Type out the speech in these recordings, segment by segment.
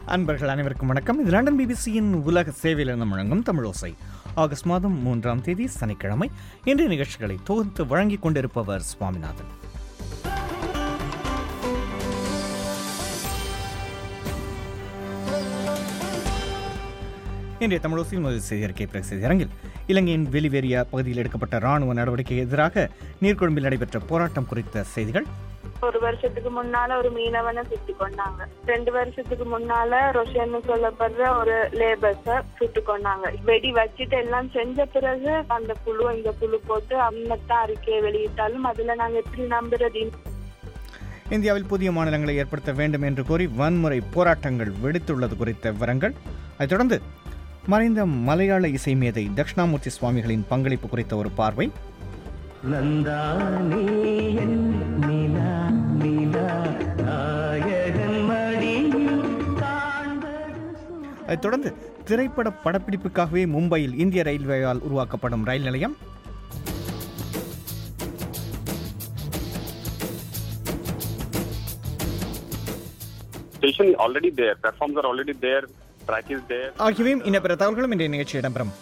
அன்பர்கள் அனைவருக்கும் வணக்கம் இது லண்டன் பிபிசியின் உலக சேவையிலிருந்து முழங்கும் தமிழோசை ஆகஸ்ட் மாதம் மூன்றாம் தேதி சனிக்கிழமை இன்றைய நிகழ்ச்சிகளை தொகுத்து வழங்கிக் கொண்டிருப்பவர் சுவாமிநாதன் இன்றைய தமிழோசையில் முதல் செய்தியறிக்கை பிறகு செய்தியரங்கில் இலங்கையின் வெளிவேறிய பகுதியில் எடுக்கப்பட்ட ராணுவ நடவடிக்கைக்கு எதிராக நீர்கொழும்பில் நடைபெற்ற போராட்டம் குறித்த செய்திகள் ஒரு வருஷத்துக்கு முன்னால ஒரு மீனவனை சுட்டு கொண்டாங்க ரெண்டு வருஷத்துக்கு முன்னால ரொஷன்னு சொல்லப்படுற ஒரு லேபர்ஸ சுட்டு கொண்டாங்க வெடி வச்சுட்டு எல்லாம் செஞ்ச பிறகு அந்த புழு இந்த புழு போட்டு அம்மத்தான் அறிக்கையை வெளியிட்டாலும் அதுல நாங்க எப்படி நம்புறது இந்தியாவில் புதிய மாநிலங்களை ஏற்படுத்த வேண்டும் என்று கோரி வன்முறை போராட்டங்கள் வெடித்துள்ளது குறித்த விவரங்கள் அதைத் தொடர்ந்து மறைந்த மலையாள இசை மேதை தட்சிணாமூர்த்தி சுவாமிகளின் பங்களிப்பு குறித்த ஒரு பார்வை நந்தானே என் நிலா நிலா நாயகன் மடியில் காண்பது அதைத் தொடர்ந்து திரைப்பட படப்பிடிப்புக்காகவே மும்பையில் இந்திய ரயில்வேயால் உருவாக்கப்படும் ரயில் நிலையம் station is already there, platforms are already there, track is there. ஆகியவையும் இன்ன பிற தகவல்களும் இன்றைய நிகழ்ச்சி இடம்பெறும்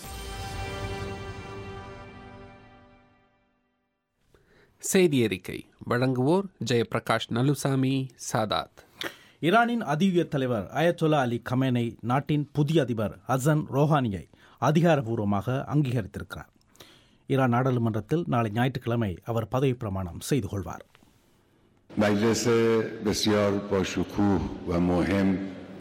செய்தி அறிக்கை வழங்குவோர் ஜெயபிரகாஷ் நலுசாமி சாதாத் ஈரானின் அதி உயர் தலைவர் அயத்தொலா அலி கமேனை நாட்டின் புதிய அதிபர் ஹசன் ரோஹானியை அதிகாரப்பூர்வமாக அங்கீகரித்திருக்கிறார் ஈரான் நாடாளுமன்றத்தில் நாளை ஞாயிற்றுக்கிழமை அவர் பதவி பிரமாணம் செய்து கொள்வார் مجلس بسیار با شکوه و مهم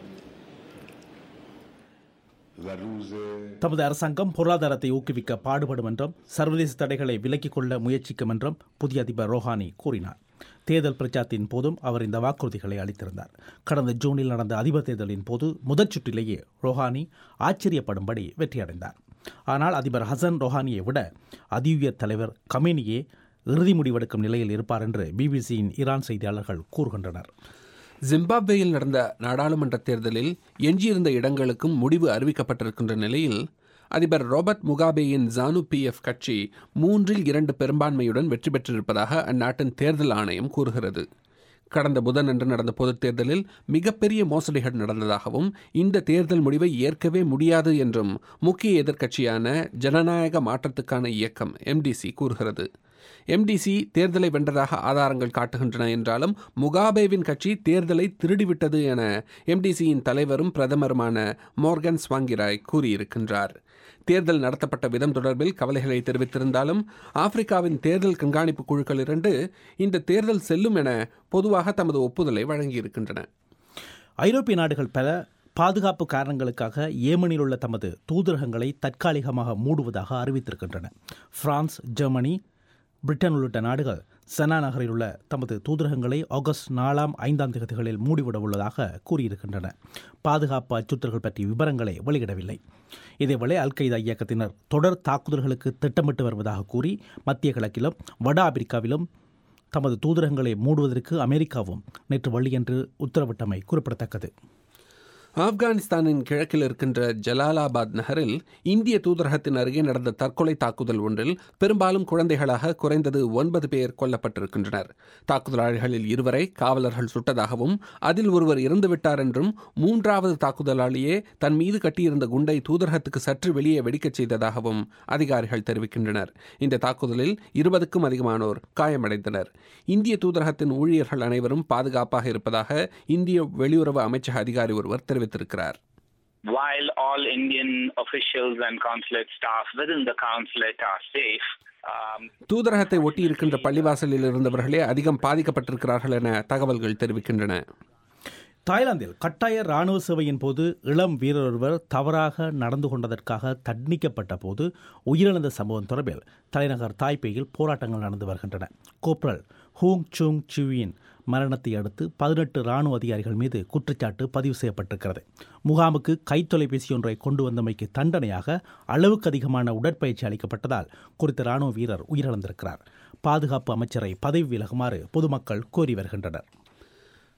و روز தமது அரசாங்கம் பொருளாதாரத்தை ஊக்குவிக்க பாடுபடும் என்றும் சர்வதேச தடைகளை விலக்கிக் கொள்ள முயற்சிக்கும் என்றும் புதிய அதிபர் ரோஹானி கூறினார் தேர்தல் பிரச்சாரத்தின் போதும் அவர் இந்த வாக்குறுதிகளை அளித்திருந்தார் கடந்த ஜூனில் நடந்த அதிபர் தேர்தலின் போது முதற் சுற்றிலேயே ரோஹானி ஆச்சரியப்படும்படி வெற்றியடைந்தார் ஆனால் அதிபர் ஹசன் ரோஹானியை விட அதியுயர் தலைவர் கமேனியே இறுதி முடிவெடுக்கும் நிலையில் இருப்பார் என்று பிபிசியின் ஈரான் செய்தியாளர்கள் கூறுகின்றனர் ஜிம்பாப்வேயில் நடந்த நாடாளுமன்ற தேர்தலில் எஞ்சியிருந்த இடங்களுக்கும் முடிவு அறிவிக்கப்பட்டிருக்கின்ற நிலையில் அதிபர் ராபர்ட் முகாபேயின் ஜானு பிஎஃப் கட்சி மூன்றில் இரண்டு பெரும்பான்மையுடன் வெற்றி பெற்றிருப்பதாக அந்நாட்டின் தேர்தல் ஆணையம் கூறுகிறது கடந்த புதனன்று நடந்த பொதுத் தேர்தலில் மிகப்பெரிய மோசடிகள் நடந்ததாகவும் இந்த தேர்தல் முடிவை ஏற்கவே முடியாது என்றும் முக்கிய எதிர்க்கட்சியான ஜனநாயக மாற்றத்துக்கான இயக்கம் எம்டிசி கூறுகிறது எம்டிசி தேர்தலை வென்றதாக ஆதாரங்கள் காட்டுகின்றன என்றாலும் முகாபேவின் கட்சி தேர்தலை திருடிவிட்டது என எம்டிசியின் தலைவரும் பிரதமருமான மோர்கன் ஸ்வாங்கிராய் கூறியிருக்கின்றார் தேர்தல் நடத்தப்பட்ட விதம் தொடர்பில் கவலைகளை தெரிவித்திருந்தாலும் ஆப்பிரிக்காவின் தேர்தல் கண்காணிப்பு குழுக்கள் இரண்டு இந்த தேர்தல் செல்லும் என பொதுவாக தமது ஒப்புதலை வழங்கியிருக்கின்றன ஐரோப்பிய நாடுகள் பல பாதுகாப்பு காரணங்களுக்காக ஏமனில் உள்ள தமது தூதரகங்களை தற்காலிகமாக மூடுவதாக அறிவித்திருக்கின்றன பிரான்ஸ் ஜெர்மனி பிரிட்டன் உள்ளிட்ட நாடுகள் சனா நகரில் உள்ள தமது தூதரகங்களை ஆகஸ்ட் நாலாம் ஐந்தாம் தேதிகளில் மூடிவிட உள்ளதாக கூறியிருக்கின்றன பாதுகாப்பு அச்சுறுத்தல்கள் பற்றிய விவரங்களை வெளியிடவில்லை இதேவேளை அல் கைதா இயக்கத்தினர் தொடர் தாக்குதல்களுக்கு திட்டமிட்டு வருவதாக கூறி மத்திய கிழக்கிலும் வட ஆப்பிரிக்காவிலும் தமது தூதரகங்களை மூடுவதற்கு அமெரிக்காவும் நேற்று வெள்ளியன்று உத்தரவிட்டமை குறிப்பிடத்தக்கது ஆப்கானிஸ்தானின் கிழக்கில் இருக்கின்ற ஜலாலாபாத் நகரில் இந்திய தூதரகத்தின் அருகே நடந்த தற்கொலை தாக்குதல் ஒன்றில் பெரும்பாலும் குழந்தைகளாக குறைந்தது ஒன்பது பேர் கொல்லப்பட்டிருக்கின்றனர் தாக்குதலாளிகளில் இருவரை காவலர்கள் சுட்டதாகவும் அதில் ஒருவர் இறந்துவிட்டார் என்றும் மூன்றாவது தாக்குதலாளியே தன் மீது கட்டியிருந்த குண்டை தூதரகத்துக்கு சற்று வெளியே வெடிக்கச் செய்ததாகவும் அதிகாரிகள் தெரிவிக்கின்றனர் இந்த தாக்குதலில் இருபதுக்கும் அதிகமானோர் காயமடைந்தனர் இந்திய தூதரகத்தின் ஊழியர்கள் அனைவரும் பாதுகாப்பாக இருப்பதாக இந்திய வெளியுறவு அமைச்சக அதிகாரி ஒருவர் தெரிவித்திருக்கிறார் while all Indian officials and consulate staff within the consulate are safe, um, தூதரகத்தை ஒட்டி இருக்கின்ற பள்ளிவாசலில் இருந்தவர்களே அதிகம் பாதிக்கப்பட்டிருக்கிறார்கள் என தகவல்கள் தெரிவிக்கின்றன தாய்லாந்தில் கட்டாய ராணுவ சேவையின் போது இளம் வீரர் ஒருவர் தவறாக நடந்து கொண்டதற்காக தண்டிக்கப்பட்ட போது உயிரிழந்த சம்பவம் தொடர்பில் தலைநகர் தாய்பேயில் போராட்டங்கள் நடந்து வருகின்றன கோப்ரல் ஹூங் சூங் சிவியின் மரணத்தை அடுத்து பதினெட்டு ராணுவ அதிகாரிகள் மீது குற்றச்சாட்டு பதிவு செய்யப்பட்டிருக்கிறது முகாமுக்கு கைத்தொலைபேசி ஒன்றை கொண்டு வந்தமைக்கு தண்டனையாக அளவுக்கு அதிகமான உடற்பயிற்சி அளிக்கப்பட்டதால் குறித்த ராணுவ வீரர் உயிரிழந்திருக்கிறார் பாதுகாப்பு அமைச்சரை பதவி விலகுமாறு பொதுமக்கள் கோரி வருகின்றனர்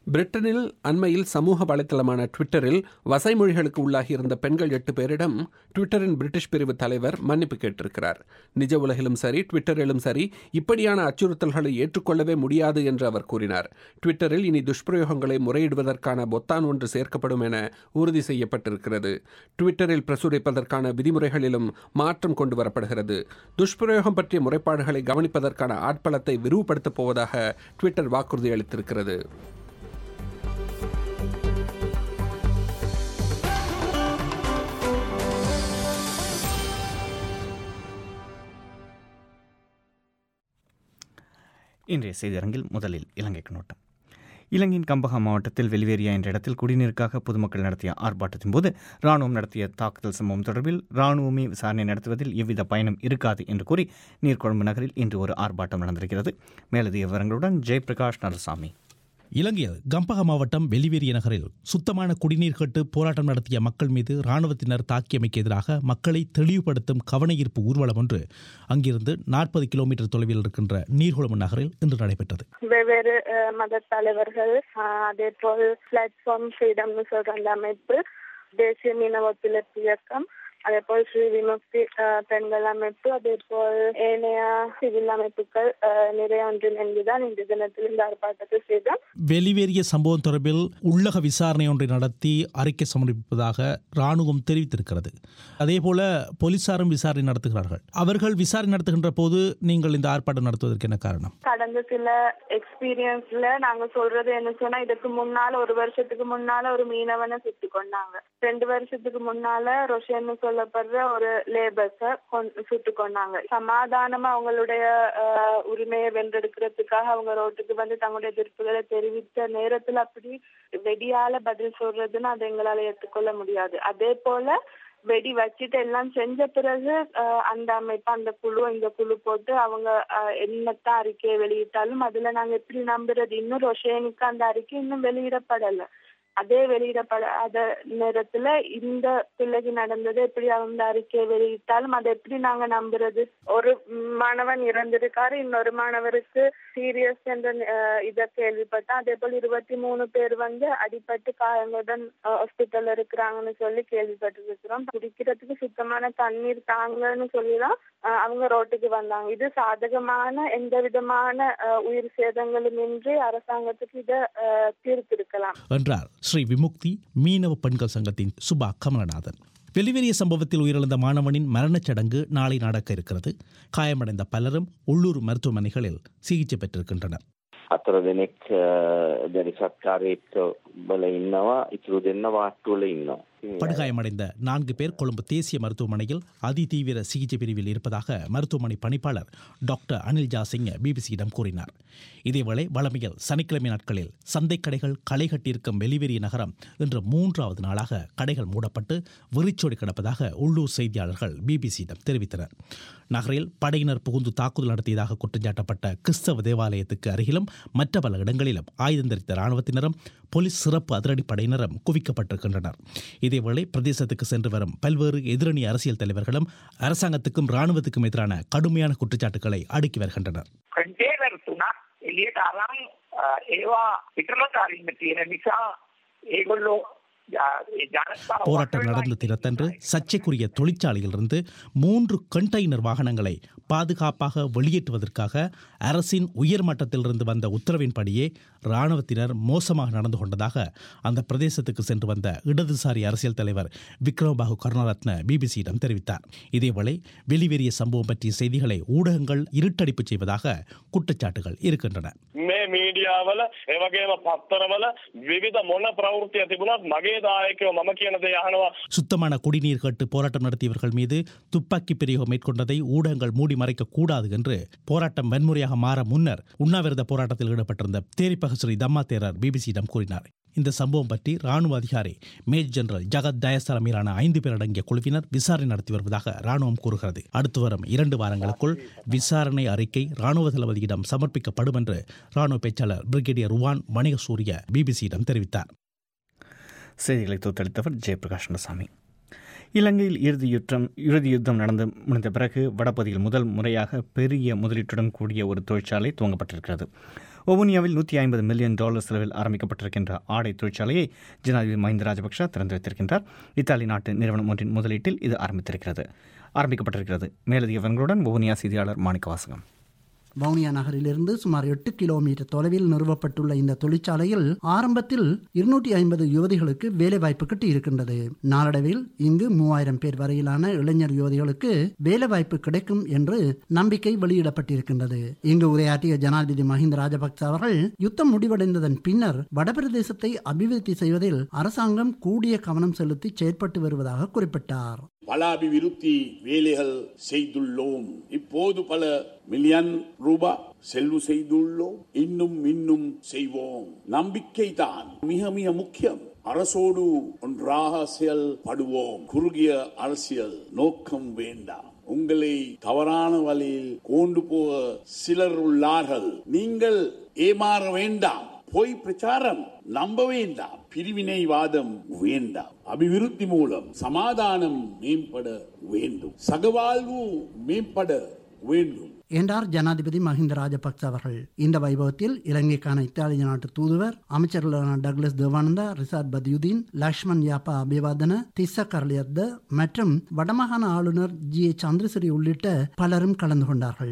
பிரிட்டனில் அண்மையில் சமூக வலைத்தளமான ட்விட்டரில் வசைமொழிகளுக்கு உள்ளாகியிருந்த பெண்கள் எட்டு பேரிடம் ட்விட்டரின் பிரிட்டிஷ் பிரிவு தலைவர் மன்னிப்பு கேட்டிருக்கிறார் நிஜ உலகிலும் சரி ட்விட்டரிலும் சரி இப்படியான அச்சுறுத்தல்களை ஏற்றுக்கொள்ளவே முடியாது என்று அவர் கூறினார் ட்விட்டரில் இனி துஷ்பிரயோகங்களை முறையிடுவதற்கான பொத்தான் ஒன்று சேர்க்கப்படும் என உறுதி செய்யப்பட்டிருக்கிறது ட்விட்டரில் பிரசுரிப்பதற்கான விதிமுறைகளிலும் மாற்றம் கொண்டு வரப்படுகிறது துஷ்பிரயோகம் பற்றிய முறைப்பாடுகளை கவனிப்பதற்கான ஆட்பலத்தை விரிவுபடுத்தப் போவதாக ட்விட்டர் வாக்குறுதி அளித்திருக்கிறது இன்றைய செய்தியரங்கில் முதலில் இலங்கை கண்ணோட்டம் இலங்கையின் கம்பஹா மாவட்டத்தில் வெல்வேரியா என்ற இடத்தில் குடிநீருக்காக பொதுமக்கள் நடத்திய ஆர்ப்பாட்டத்தின் போது ராணுவம் நடத்திய தாக்குதல் சம்பவம் தொடர்பில் ராணுவமே விசாரணை நடத்துவதில் எவ்வித பயனும் இருக்காது என்று கூறி நீர்கொழும்பு நகரில் இன்று ஒரு ஆர்ப்பாட்டம் நடந்திருக்கிறது மேலதிக விவரங்களுடன் ஜெயபிரகாஷ் நரசாமி இலங்கையில் கம்பக மாவட்டம் வெலிவேரிய நகரில் சுத்தமான குடிநீர் கேட்டு போராட்டம் நடத்திய மக்கள் மீது இராணுவத்தினர் தாக்கியமைக்கு எதிராக மக்களை தெளிவுபடுத்தும் கவனஈர்ப்பு ஊர்வலம் ஒன்று அங்கிருந்து நாற்பது கிலோமீட்டர் தொலைவில் இருக்கின்ற நீர்குளம் நகரில் இன்று நடைபெற்றது வெவ்வேறு அஹ், மத தலைவர்கள் அஹ், அதே போல் பிளாட்ஃபார்ம் ஃப்ரீடம்னு சொல்ற அந்த அமைப்பு தேசிய மீனவ ஒத்துழைப்பு இயக்கம் அதே போல் ஸ்ரீ விமுக்தி அஹ், பெண்கள் அமைப்பு அதே போல் ஏனைய சிவில் அமைப்புகள் அஹ், நிறைய ஒன்றிணைந்துதான் இந்த தினத்தில் இந்த ஆர்ப்பாட்டத்தை செய்தோம் வெலிவேரிய சம்பவம் தொடர்பில் உள்ளக விசாரணை ஒன்றை நடத்தி அறிக்கை சமர்ப்பிப்பதாக ராணுவம் தெரிவித்திருக்கிறது அதேபோல போலீசாரும் விசாரணை நடத்துகிறார்கள் அவர்கள் விசாரணை நடத்துகின்ற போது நீங்கள் இந்த ஆர்ப்பாட்டம் நடத்துவதற்கு என்ன காரணம் கடந்த சில எக்ஸ்பீரியன்ஸ்ல நாங்க சொல்றது என்ன சொன்னா இதுக்கு முன்னால ஒரு வருஷத்துக்கு முன்னால ஒரு மீனவனை சுட்டு கொண்டாங்க ரெண்டு வருஷத்துக்கு முன்னால ரொஷன்னு சொல்லப்படுற ஒரு லேபர்ஸ சுட்டு கொண்டாங்க சமாதானமா அவங்களுடைய அஹ், உரிமையை வென்றெடுக்கிறதுக்காக அவங்க ரோட்டுக்கு வந்து தங்களுடைய எதிர்ப்புகளை தெரிவித்த நேரத்துல அப்படி வெடியால பதில் சொல்றதுன்னு அதை எங்களால ஏற்றுக்கொள்ள முடியாது அதே போல வெடி வச்சுட்டு எல்லாம் செஞ்ச பிறகு அஹ், அந்த அமைப்பு அந்த குழு இந்த குழு போட்டு அவங்க அஹ், என்னத்தான் அறிக்கையை வெளியிட்டாலும் அதுல நாங்க எப்படி நம்புறது இன்னும் ரொஷேனுக்கு அந்த அறிக்கை இன்னும் வெளியிடப்படல அதே வெளியிடப்படாத நேரத்துல இந்த பிள்ளைக்கு நடந்தது எப்படி அவங்க அறிக்கையை வெளியிட்டாலும் அதை எப்படி நாங்க நம்புறது ஒரு மாணவன் இறந்திருக்காரு இன்னொரு மாணவருக்கு சீரியஸ் என்ற அஹ், இத கேள்விப்பட்டேன் அதே போல இருபத்தி மூணு பேர் வந்து அடிபட்டு காயங்களுடன் ஹாஸ்பிட்டல்ல இருக்கிறாங்கன்னு சொல்லி கேள்விப்பட்டிருக்கிறோம் குடிக்கிறதுக்கு சுத்தமான தண்ணீர் தாங்கன்னு சொல்லிதான் அஹ், அவங்க ரோட்டுக்கு வந்தாங்க இது சாதகமான எந்த விதமான அஹ், உயிர் சேதங்களும் இன்றி அரசாங்கத்துக்கு இதை தீர்த்திருக்கலாம் என்றார் ஸ்ரீ விமுக்தி மீனவ பெண்கள் சங்கத்தின் சுபா கமலநாதன் வெளிவேறிய சம்பவத்தில் உயிரிழந்த மாணவனின் மரணச் சடங்கு நாளை நடக்க இருக்கிறது காயமடைந்த பலரும் உள்ளூர் மருத்துவமனைகளில் சிகிச்சை பெற்றிருக்கின்றனர் හතර දෙනෙක් දැරි සත්කාරයෙක් බල ඉන්නවා ඉතුරු දෙන්න වාට්ටුවල ඉන්නවා. ඉතින් படுகாயமடைந்த நான்கு பேர் கொழும்பு தேசிய மருத்துவமனையில் அதிதீவிர சிகிச்சை பிரிவில் இருப்பதாக மருத்துவமனை பணிப்பாளர் டாக்டர் அனில் ஜாசிங் பிபிசியிடம் கூறினார் இதேவேளை வளமையில் சனிக்கிழமை நாட்களில் சந்தை கடைகள் களை கட்டியிருக்கும் வெளிவெறிய நகரம் இன்று மூன்றாவது நாளாக கடைகள் மூடப்பட்டு வெறிச்சோடி கிடப்பதாக உள்ளூர் செய்தியாளர்கள் பிபிசியிடம் தெரிவித்தனர் நகரில் படையினர் புகுந்து தாக்குதல் நடத்தியதாக குற்றஞ்சாட்டப்பட்ட கிறிஸ்தவ தேவாலயத்துக்கு அருகிலும் மற்ற பல இடங்களிலும் ஆயுதம் தரித்த இராணுவத்தினரும் போலீஸ் சிறப்பு அதிரடி படையினரும் குவிக்கப்பட்டிருக்கின்றனர் இதேவேளை பிரதேசத்துக்கு சென்று வரும் பல்வேறு எதிரணி அரசியல் தலைவர்களும் அரசாங்கத்துக்கும் இராணுவத்துக்கும் எதிரான கடுமையான குற்றச்சாட்டுகளை அடுக்கி வருகின்றனர் කන්ටේනර් තුනක් එලියට අරන් අ, ඒවා පිටරට අරින්න තියෙන නිසා ඒගොල්ලෝ ජා- ඒ ජනතාව போராட்டம் நடந்த தினத்தன்று சர்ச்சைக்குரிய தொழிற்சாலையிலிருந்து மூன்று கண்டெய்னர் வாகனங்களை பாதுகாப்பாக வெளியேற்றுவதற்காக அரசின் உயர் மட்டத்திலிருந்து வந்த உத்தரவின்படியே இராணுவத்தினர் மோசமாக நடந்து கொண்டதாக அந்த பிரதேசத்துக்கு சென்று வந்த இடதுசாரி அரசியல் தலைவர் விக்ரமபாகு கருணாரத்ன பிபிசியிடம் தெரிவித்தார் இதேவேளை வெளிவேறிய சம்பவம் பற்றிய செய்திகளை ஊடகங்கள் இருட்டடிப்பு செய்வதாக குற்றச்சாட்டுகள் இருக்கின்றன මේ මීඩියාවල ඒවගේම පත්තරවල විවිධ මොන ප්‍රවෘතිය තිබුණත් මගේ දායකයෝ මම කියන දේ අහනවා சுத்தமான குடிநீர் கேட்டு போராட்டம் நடத்தியவர்கள் மீது துப்பாக்கி பிரயோகம் மேற்கொண்டதை ஊடகங்கள் மூடி மறைக்க கூடாது என்று போராட்டம் வன்முறையாக மாற முன்னர் உண்ணாவிரத போராட்டத்தில் ஈடுபட்டிருந்த தேரிப்பக ஸ்ரீ தம்மா தேரர் பிபிசியிடம் கூறினார் இந்த சம்பவம் பற்றி ராணுவ அதிகாரி மேஜர் ஜெனரல் ஜகத் தயஸ் தலைமையிலான ஐந்து பேர் அடங்கிய குழுவினர் விசாரணை நடத்தி வருவதாக ராணுவம் கூறுகிறது அடுத்து வரும் இரண்டு வாரங்களுக்குள் விசாரணை அறிக்கை ராணுவ தளபதியிடம் சமர்ப்பிக்கப்படும் என்று ராணுவ பேச்சாளர் பிரிகேடியர் ருவான் வணிக சூரிய பிபிசியிடம் தெரிவித்தார் செய்திகளை தோத்தளித்தவர் ஜெயபிரகாஷ் நசாமி இலங்கையில் இறுதி யுத்தம் இறுதி யுத்தம் நடந்து முடிந்த பிறகு வடபகுதியில் முதல் முறையாக பெரிய முதலீட்டுடன் கூடிய ஒரு தொழிற்சாலை துவங்கப்பட்டிருக்கிறது ஒவனியாவில் நூற்றி ஐம்பது மில்லியன் டாலர் செலவில் ஆரம்பிக்கப்பட்டிருக்கின்ற ஆடை தொழிற்சாலையை ஜனாதிபதி மஹிந்த ராஜபக்ஷ திறந்து வைத்திருக்கின்றார் இத்தாலி நாட்டு நிறுவனம் ஒன்றின் முதலீட்டில் இது ஆரம்பித்திருக்கிறது ஆரம்பிக்கப்பட்டிருக்கிறது மேலதிக விவரங்களுடன் ஒவனியா செய்தியாளர் மாணிக்க வாசகம் வவுனியா நகரிலிருந்து சுமார் எட்டு கிலோமீட்டர் தொலைவில் நிறுவப்பட்டுள்ள இந்த தொழிற்சாலையில் ஆரம்பத்தில் இருநூற்றி ஐம்பது யுவதிகளுக்கு வேலைவாய்ப்பு கிட்டி இருக்கின்றது நாளடைவில் இங்கு மூவாயிரம் பேர் வரையிலான இளைஞர் யுவதிகளுக்கு வேலைவாய்ப்பு கிடைக்கும் என்று நம்பிக்கை வெளியிடப்பட்டிருக்கின்றது இங்கு உரையாற்றிய ஜனாதிபதி மஹிந்த ராஜபக்ச அவர்கள் யுத்தம் முடிவடைந்ததன் பின்னர் வடபிரதேசத்தை அபிவிருத்தி செய்வதில் அரசாங்கம் கூடிய கவனம் செலுத்தி செயற்பட்டு வருவதாக குறிப்பிட்டார் பல அபிவிருத்தி வேலைகள் செய்துள்ளோம் இப்போது பல மில்லியன் ரூபாய் செல்வு செய்துள்ளோம் இன்னும் இன்னும் செய்வோம் நம்பிக்கை தான் மிக மிக முக்கியம் அரசோடு ஒன்றாக செயல்படுவோம் குறுகிய அரசியல் நோக்கம் வேண்டாம் உங்களை தவறான வழியில் கொண்டு போக சிலர் உள்ளார்கள் நீங்கள் ஏமாற வேண்டாம் பொய் பிரச்சாரம் நம்ப வேண்டாம் பிரிவினைவாதம் வேண்டாம் அபிவிருத்தி மூலம் சமாதானம் மேம்பட வேண்டும் சகவாழ்வு மேம்பட வேண்டும் என்றார் ஜனாதிபதி மஹிந்த ராஜபக்ச அவர்கள் இந்த வைபவத்தில் இலங்கைக்கான இத்தாலிய நாட்டு தூதுவர் அமைச்சர்களான டக்ளஸ் தேவானந்தா ரிசாத் பதியுதீன் லக்ஷ்மண் யாப்பா அபிவாதன திஸ்ஸ கர்லியத்த மற்றும் வடமாகாண ஆளுநர் ஜி ஏ சந்திரசிறி உள்ளிட்ட பலரும் கலந்து கொண்டார்கள்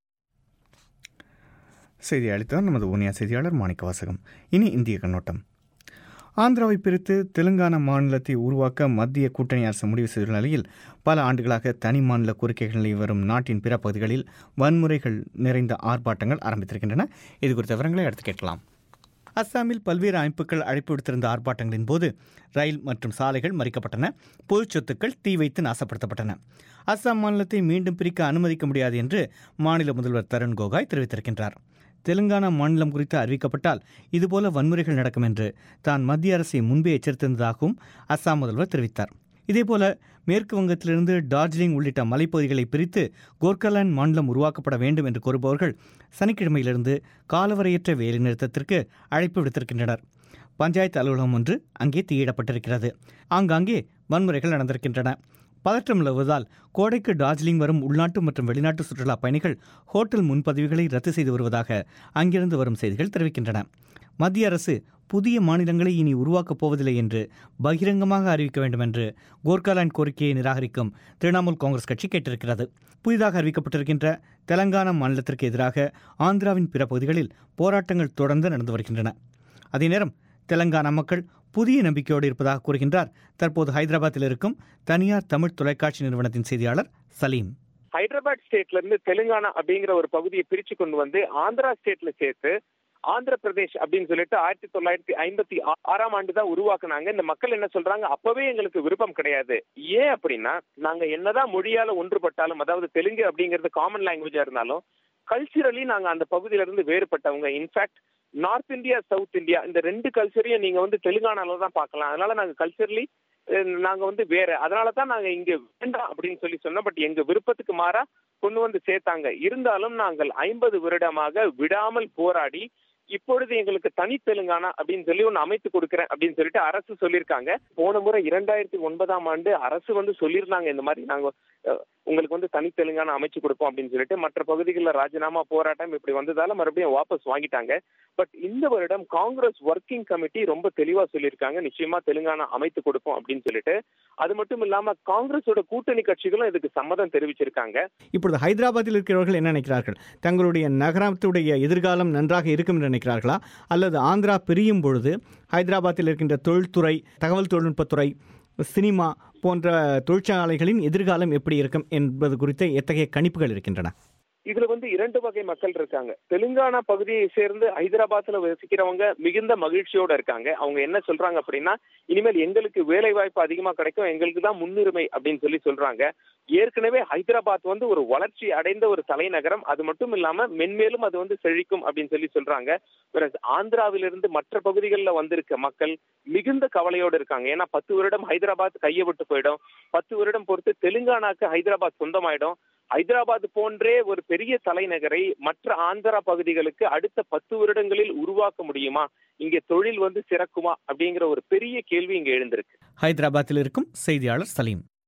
செய்தி அளித்தார் நமது ஊனியா செய்தியாளர் மாணிக்க வாசகம் இனி இந்திய கண்ணோட்டம் ஆந்திராவை பிரித்து தெலுங்கானா மாநிலத்தை உருவாக்க மத்திய கூட்டணி அரசு முடிவு செய்துள்ள நிலையில் பல ஆண்டுகளாக தனி மாநில கோரிக்கைகளை வரும் நாட்டின் பிற பகுதிகளில் வன்முறைகள் நிறைந்த ஆர்ப்பாட்டங்கள் ஆரம்பித்திருக்கின்றன இது குறித்த விவரங்களை அடுத்து கேட்கலாம் அஸ்ஸாமில் பல்வேறு அமைப்புகள் அழைப்பு விடுத்திருந்த ஆர்ப்பாட்டங்களின் போது ரயில் மற்றும் சாலைகள் மறிக்கப்பட்டன பொது சொத்துக்கள் தீ வைத்து நாசப்படுத்தப்பட்டன அஸ்ஸாம் மாநிலத்தை மீண்டும் பிரிக்க அனுமதிக்க முடியாது என்று மாநில முதல்வர் தருண் கோகாய் தெரிவித்திருக்கின்றார் தெலுங்கானா மாநிலம் குறித்து அறிவிக்கப்பட்டால் இதுபோல வன்முறைகள் நடக்கும் என்று தான் மத்திய அரசை முன்பே எச்சரித்திருந்ததாகவும் அஸ்ஸாம் முதல்வர் தெரிவித்தார் இதேபோல மேற்கு வங்கத்திலிருந்து டார்ஜிலிங் உள்ளிட்ட மலைப்பகுதிகளை பிரித்து கோர்க்கலாந்து மாநிலம் உருவாக்கப்பட வேண்டும் என்று கோருபவர்கள் சனிக்கிழமையிலிருந்து காலவரையற்ற வேலைநிறுத்தத்திற்கு அழைப்பு விடுத்திருக்கின்றனர் பஞ்சாயத்து அலுவலகம் ஒன்று அங்கே தீயிடப்பட்டிருக்கிறது ஆங்காங்கே வன்முறைகள் நடந்திருக்கின்றன பதற்றம் நிலவுவதால் கோடைக்கு டார்ஜிலிங் வரும் உள்நாட்டு மற்றும் வெளிநாட்டு சுற்றுலா பயணிகள் ஹோட்டல் முன்பதிவுகளை ரத்து செய்து வருவதாக அங்கிருந்து வரும் செய்திகள் தெரிவிக்கின்றன மத்திய அரசு புதிய மாநிலங்களை இனி உருவாக்கப் போவதில்லை என்று பகிரங்கமாக அறிவிக்க வேண்டும் என்று கோர்க்காலாந்து கோரிக்கையை நிராகரிக்கும் திரிணாமுல் காங்கிரஸ் கட்சி கேட்டிருக்கிறது புதிதாக அறிவிக்கப்பட்டிருக்கின்ற தெலங்கானா மாநிலத்திற்கு எதிராக ஆந்திராவின் பிற பகுதிகளில் போராட்டங்கள் தொடர்ந்து நடந்து வருகின்றன அதே நேரம் தெலங்கானா மக்கள் புதிய நம்பிக்கையோடு இருப்பதாக கூறுகின்றார் தற்போது ஹைதராபாத்தில் இருக்கும் தனியார் தமிழ் தொலைக்காட்சி நிறுவனத்தின் செய்தியாளர் சலீம் ஹைதராபாத் ஸ்டேட்ல இருந்து தெலுங்கானா அப்படிங்கிற ஒரு பகுதியை பிரிச்சு கொண்டு வந்து ஆந்திரா ஸ்டேட்ல சேர்த்து ஆந்திர பிரதேஷ் அப்படின்னு சொல்லிட்டு ஆயிரத்தி தொள்ளாயிரத்தி ஐம்பத்தி ஆறாம் ஆண்டு தான் உருவாக்குனாங்க இந்த மக்கள் என்ன சொல்றாங்க அப்பவே எங்களுக்கு விருப்பம் கிடையாது ஏன் அப்படின்னா நாங்க என்னதான் மொழியால ஒன்றுபட்டாலும் அதாவது தெலுங்கு அப்படிங்கிறது காமன் லாங்குவேஜா இருந்தாலும் கல்ச்சுரலி நாங்க அந்த பகுதியில இருந்து வேறுபட்டவங்க in fact north India south India இந்த ரெண்டு கல்ச்சரையும் நீங்க வந்து தெலுங்கானால தான் பார்க்கலாம் அதனால நாங்க கல்ச்சரலி நாங்க வந்து வேற அதனால தான் நாங்க இங்க வேண்டாம் அப்படின்னு சொல்லி சொன்னோம் பட் எங்க விருப்பத்துக்கு மாறா கொண்டு வந்து சேர்த்தாங்க இருந்தாலும் நாங்கள் ஐம்பது வருடமாக விடாமல் போராடி இப்பொழுது எங்களுக்கு தனி தெலுங்கானா அப்படின்னு சொல்லி ஒன்று அமைத்து கொடுக்குறேன் அப்படின்னு சொல்லிட்டு அரசு சொல்லியிருக்காங்க போன முறை இரண்டாயிரத்தி ஒன்பதாம் ஆண்டு அரசு வந்து சொல்லியிருந்தாங்க இந்த மாதிரி நாங்க உங்களுக்கு வந்து தனி தெலுங்கானா அமைச்சு கொடுப்போம் அப்படின்னு சொல்லிட்டு மற்ற பகுதிகளில் ராஜினாமா போராட்டம் இப்படி வந்ததால மறுபடியும் வாபஸ் வாங்கிட்டாங்க பட் இந்த வருடம் காங்கிரஸ் ஒர்க்கிங் கமிட்டி ரொம்ப தெளிவா சொல்லியிருக்காங்க நிச்சயமா தெலுங்கானா அமைத்து கொடுப்போம் அப்படின்னு சொல்லிட்டு அது மட்டும் இல்லாம காங்கிரஸோட கூட்டணி கட்சிகளும் இதுக்கு சம்மதம் தெரிவிச்சிருக்காங்க இப்பொழுது ஹைதராபாத்தில் இருக்கிறவர்கள் என்ன நினைக்கிறார்கள் தங்களுடைய நகரத்துடைய எதிர்காலம் நன்றாக இருக்கும் என்று நினைக்கிறார்களா அல்லது ஆந்திரா பிரியும் பொழுது ஹைதராபாத்தில் இருக்கின்ற தொழில்துறை தகவல் தொழில்நுட்பத்துறை சினிமா போன்ற தொழிற்சாலைகளின் எதிர்காலம் எப்படி இருக்கும் என்பது குறித்த எத்தகைய கணிப்புகள் இருக்கின்றன இதுல வந்து இரண்டு வகை மக்கள் இருக்காங்க தெலுங்கானா பகுதியை சேர்ந்து ஹைதராபாத்ல வசிக்கிறவங்க மிகுந்த மகிழ்ச்சியோட இருக்காங்க அவங்க என்ன சொல்றாங்க அப்படின்னா இனிமேல் எங்களுக்கு வேலை வாய்ப்பு அதிகமா கிடைக்கும் எங்களுக்கு தான் முன்னுரிமை அப்படின்னு சொல்லி சொல்றாங்க ஏற்கனவே ஹைதராபாத் வந்து ஒரு வளர்ச்சி அடைந்த ஒரு தலைநகரம் அது மட்டும் இல்லாம மென்மேலும் அது வந்து செழிக்கும் அப்படின்னு சொல்லி சொல்றாங்க ஆந்திராவிலிருந்து மற்ற பகுதிகளில் வந்திருக்க மக்கள் மிகுந்த கவலையோடு இருக்காங்க ஏன்னா பத்து வருடம் ஹைதராபாத் கையை விட்டு போயிடும் பத்து வருடம் பொறுத்து தெலுங்கானாக்கு ஹைதராபாத் சொந்தமாயிடும் ஹைதராபாத் போன்றே ஒரு பெரிய தலைநகரை மற்ற ஆந்திரா பகுதிகளுக்கு அடுத்த பத்து வருடங்களில் உருவாக்க முடியுமா இங்கே தொழில் வந்து சிறக்குமா அப்படிங்கிற ஒரு பெரிய கேள்வி இங்க எழுந்திருக்கு ஹைதராபாத்தில் இருக்கும் செய்தியாளர் சலீம்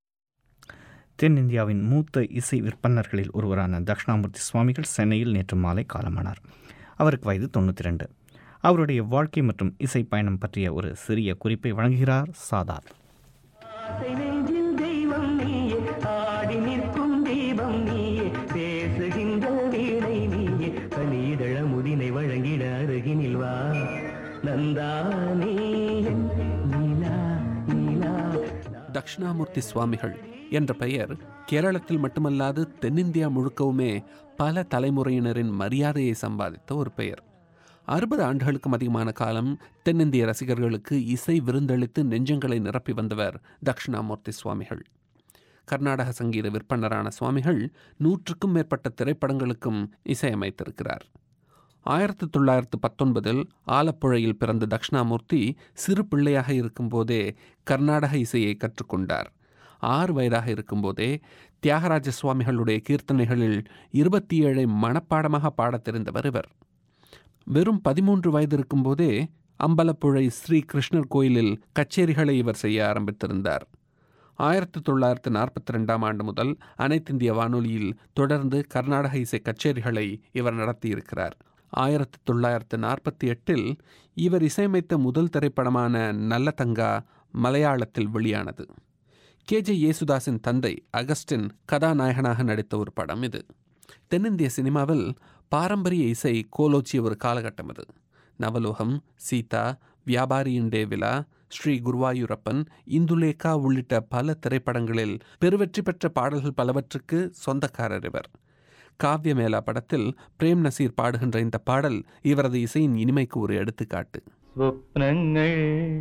தென்னிந்தியாவின் மூத்த இசை விற்பனர்களில் ஒருவரான தக்ஷணாமூர்த்தி சுவாமிகள் சென்னையில் நேற்று மாலை காலமானார் அவருக்கு வயது தொண்ணூற்றி ரெண்டு அவருடைய வாழ்க்கை மற்றும் இசை பயணம் பற்றிய ஒரு சிறிய குறிப்பை வழங்குகிறார் சாதாத் ஆசை நெஞ்சில் தெய்வம் நீயே ஆடி நிற்கும் தீபம் நீயே பேசுகின்ற வீணை நீயே பனிதழ முதினை வழங்கிட அருகினில் வா நந்தா நீ நீலா நீலா தக்ஷணாமூர்த்தி சுவாமிகள் என்ற பெயர் கேரளத்தில் மட்டுமல்லாது தென்னிந்தியா முழுக்கவுமே பல தலைமுறையினரின் மரியாதையை சம்பாதித்த ஒரு பெயர் அறுபது ஆண்டுகளுக்கும் அதிகமான காலம் தென்னிந்திய ரசிகர்களுக்கு இசை விருந்தளித்து நெஞ்சங்களை நிரப்பி வந்தவர் தக்ஷணாமூர்த்தி சுவாமிகள் கர்நாடக சங்கீத விற்பனரான சுவாமிகள் நூற்றுக்கும் மேற்பட்ட திரைப்படங்களுக்கும் இசையமைத்திருக்கிறார் ஆயிரத்தி தொள்ளாயிரத்து பத்தொன்பதில் ஆலப்புழையில் பிறந்த தக்ஷணாமூர்த்தி சிறு பிள்ளையாக இருக்கும்போதே கர்நாடக இசையை கற்றுக்கொண்டார் ஆறு வயதாக இருக்கும்போதே தியாகராஜ சுவாமிகளுடைய கீர்த்தனைகளில் இருபத்தி ஏழை மனப்பாடமாக பாடத் தெரிந்தவர் இவர் வெறும் பதிமூன்று வயது இருக்கும்போதே அம்பலப்புழை ஸ்ரீ கிருஷ்ணர் கோயிலில் கச்சேரிகளை இவர் செய்ய ஆரம்பித்திருந்தார் ஆயிரத்தி தொள்ளாயிரத்து நாற்பத்தி ரெண்டாம் ஆண்டு முதல் அனைத்திந்திய வானொலியில் தொடர்ந்து கர்நாடக இசை கச்சேரிகளை இவர் நடத்தியிருக்கிறார் ஆயிரத்தி தொள்ளாயிரத்து நாற்பத்தி எட்டில் இவர் இசையமைத்த முதல் திரைப்படமான நல்ல தங்கா மலையாளத்தில் வெளியானது கே ஜே யேசுதாஸின் தந்தை அகஸ்டின் கதாநாயகனாக நடித்த ஒரு படம் இது தென்னிந்திய சினிமாவில் பாரம்பரிய இசை கோலோச்சிய ஒரு காலகட்டம் இது நவலோகம் சீதா வியாபாரியின் டேவிலா ஸ்ரீ குருவாயூரப்பன் இந்துலேகா உள்ளிட்ட பல திரைப்படங்களில் பெருவெற்றி பெற்ற பாடல்கள் பலவற்றுக்கு சொந்தக்காரர் இவர் காவ்யமேளா படத்தில் பிரேம் நசீர் பாடுகின்ற இந்த பாடல் இவரது இசையின் இனிமைக்கு ஒரு எடுத்துக்காட்டு സ്വപ്നങ്ങൾ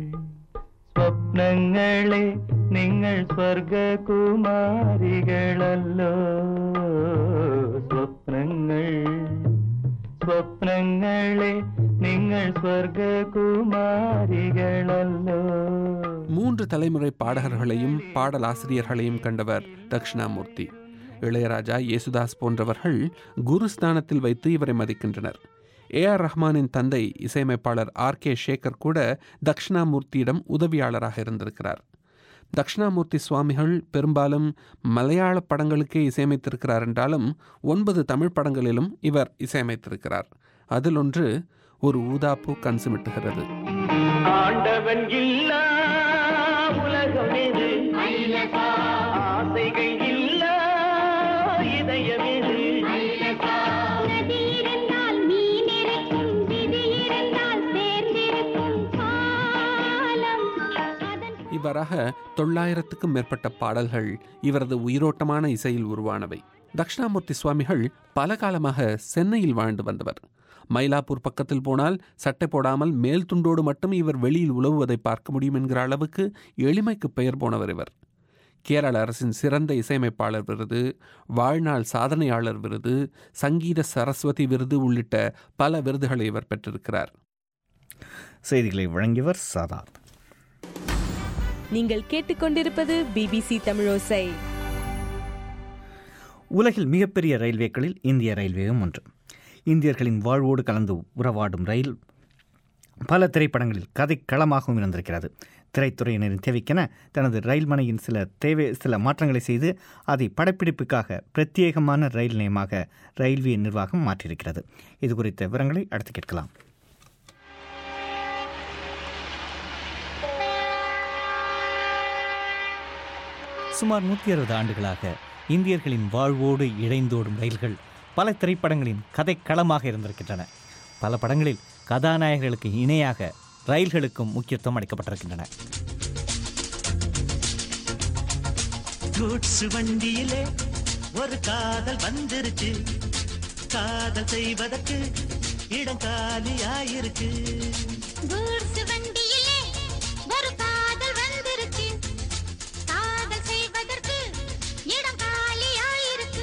സ്വപ്നങ്ങളെ നിങ്ങൾ സ്വർഗകുമാരികളല്ലോ സ്വപ്നങ്ങൾ സ്വപ്നങ്ങളെ നിങ്ങൾ സ്വർഗകുമാരികളല്ലോ மூன்று தலைமுறை பாடகர்களையும் பாடலாசிரியர்களையும் கண்டவர் தக்ஷணாமூர்த்தி இளையராஜா யேசுதாஸ் போன்றவர்கள் குருஸ்தானத்தில் வைத்து இவரை மதிக்கின்றனர் ஏ ஆர் ரஹ்மானின் தந்தை இசையமைப்பாளர் ஆர் கே சேகர் கூட தக்ஷணாமூர்த்தியிடம் உதவியாளராக இருந்திருக்கிறார் தக்ஷணாமூர்த்தி சுவாமிகள் பெரும்பாலும் மலையாள படங்களுக்கே இசையமைத்திருக்கிறார் என்றாலும் ஒன்பது தமிழ் படங்களிலும் இவர் இசையமைத்திருக்கிறார் அதில் ஒன்று ஒரு ஊதாப்பூ கண் சிமிட்டுகிறது ஆண்டவன் இல்லா உலகம் இது ஆசைகள் இல்லா இதயம் இது இவ்வாறாக தொள்ளாயிரத்துக்கும் மேற்பட்ட பாடல்கள் இவரது உயிரோட்டமான இசையில் உருவானவை தக்ஷணாமூர்த்தி சுவாமிகள் பல காலமாக சென்னையில் வாழ்ந்து வந்தவர் மயிலாப்பூர் பக்கத்தில் போனால் சட்டை போடாமல் மேல் துண்டோடு மட்டும் இவர் வெளியில் உலவுவதை பார்க்க முடியும் என்கிற அளவுக்கு எளிமைக்கு பெயர் போனவர் இவர் கேரள அரசின் சிறந்த இசையமைப்பாளர் விருது வாழ்நாள் சாதனையாளர் விருது சங்கீத சரஸ்வதி விருது உள்ளிட்ட பல விருதுகளை இவர் பெற்றிருக்கிறார் செய்திகளை வழங்கியவர் சாதாத் நீங்கள் கேட்டுக்கொண்டிருப்பது பிபிசி தமிழோசை உலகில் மிகப்பெரிய ரயில்வேக்களில் இந்திய ரயில்வேயும் ஒன்று இந்தியர்களின் வாழ்வோடு கலந்து உறவாடும் ரயில் பல திரைப்படங்களில் கதை களமாகவும் இருந்திருக்கிறது திரைத்துறையினரின் தேவைக்கென தனது ரயில் மனையின் சில தேவை சில மாற்றங்களை செய்து அதை படப்பிடிப்புக்காக பிரத்யேகமான ரயில் நிலையமாக ரயில்வே நிர்வாகம் மாற்றியிருக்கிறது இது குறித்த விவரங்களை அடுத்து கேட்கலாம் சுமார் நூற்றி அறுபது ஆண்டுகளாக இந்தியர்களின் வாழ்வோடு இழைந்தோடும் ரயில்கள் பல திரைப்படங்களின் கதை களமாக இருந்திருக்கின்றன பல படங்களில் கதாநாயகர்களுக்கு இணையாக ரயில்களுக்கும் முக்கியத்துவம் அளிக்கப்பட்டிருக்கின்றன கூட்ஸ் வண்டியிலே ஒரு காதல் வந்துருச்சு காதல் செய்வதற்கு இடம் காலியாயிருக்கு கூட்ஸ் வண்டியிலே ஒரு காதல் வந்துருச்சு காதல் செய்வதற்கு இடம் காலியாயிருக்கு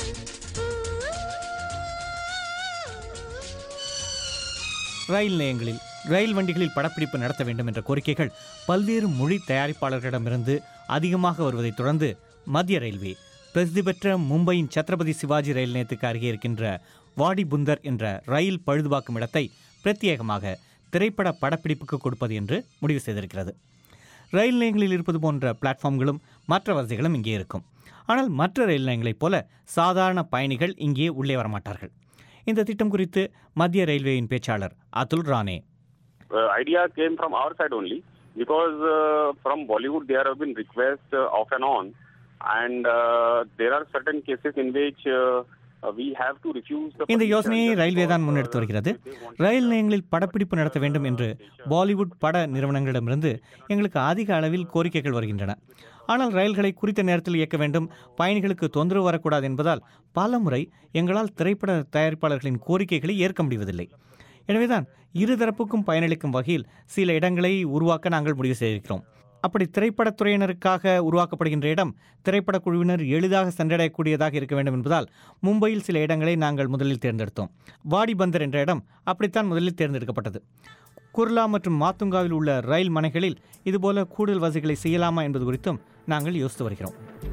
ரயில் நிலையங்களில் ரயில் வண்டிகளில் படப்பிடிப்பு நடத்த வேண்டும் என்ற கோரிக்கைகள் பல்வேறு மொழி தயாரிப்பாளர்களிடமிருந்து அதிகமாக வருவதைத் தொடர்ந்து மத்திய ரயில்வே பிரசித்தி பெற்ற மும்பையின் சத்ரபதி சிவாஜி ரயில் நிலையத்துக்கு அருகே இருக்கின்ற வாடி புந்தர் என்ற ரயில் பழுதுபார்க்கும் இடத்தை பிரத்யேகமாக திரைப்பட படப்பிடிப்புக்கு கொடுப்பது என்று முடிவு செய்திருக்கிறது ரயில் நிலையங்களில் இருப்பது போன்ற பிளாட்ஃபார்ம்களும் மற்ற வசதிகளும் இங்கே இருக்கும் ஆனால் மற்ற ரயில் நிலையங்களைப் போல சாதாரண பயணிகள் இங்கே உள்ளே வரமாட்டார்கள் இந்த திட்டம் குறித்து மத்திய ரயில்வேயின் பேச்சாளர் Atul Rane uh, idea came from our side only because uh, from Bollywood there have been requests uh, off and on, and uh, there are certain cases in which uh, uh, we have to refuse the. இந்த permission யோசனையை just railway தான் because, முன்னெடுத்து வருகிறது ரயில் நிலையங்களில் படப்பிடிப்பு நடத்த வேண்டும் என்று பாலிவுட் பட நிறுவனங்களிடமிருந்து எங்களுக்கு அதிக அளவில் கோரிக்கைகள் வருகின்றன ஆனால் ரயில்களை குறித்த நேரத்தில் இயக்க வேண்டும் பயணிகளுக்கு தொந்தரவு வரக்கூடாது என்பதால் பல முறை எங்களால் திரைப்பட தயாரிப்பாளர்களின் கோரிக்கைகளை ஏற்க முடிவதில்லை எனவேதான் இருதரப்புக்கும் பயனளிக்கும் வகையில் சில இடங்களை உருவாக்க நாங்கள் முடிவு செய்திருக்கிறோம் அப்படி திரைப்படத்துறையினருக்காக உருவாக்கப்படுகின்ற இடம் திரைப்படக் குழுவினர் எளிதாக சென்றடையக்கூடியதாக இருக்க வேண்டும் என்பதால் மும்பையில் சில இடங்களை நாங்கள் முதலில் தேர்ந்தெடுத்தோம் வாடிபந்தர் என்ற இடம் அப்படித்தான் முதலில் தேர்ந்தெடுக்கப்பட்டது குர்லா மற்றும் மாத்துங்காவில் உள்ள ரயில் மனைகளில் இதுபோல கூடுதல் வசதிகளை செய்யலாமா என்பது குறித்தும் நாங்கள் யோசித்து வருகிறோம்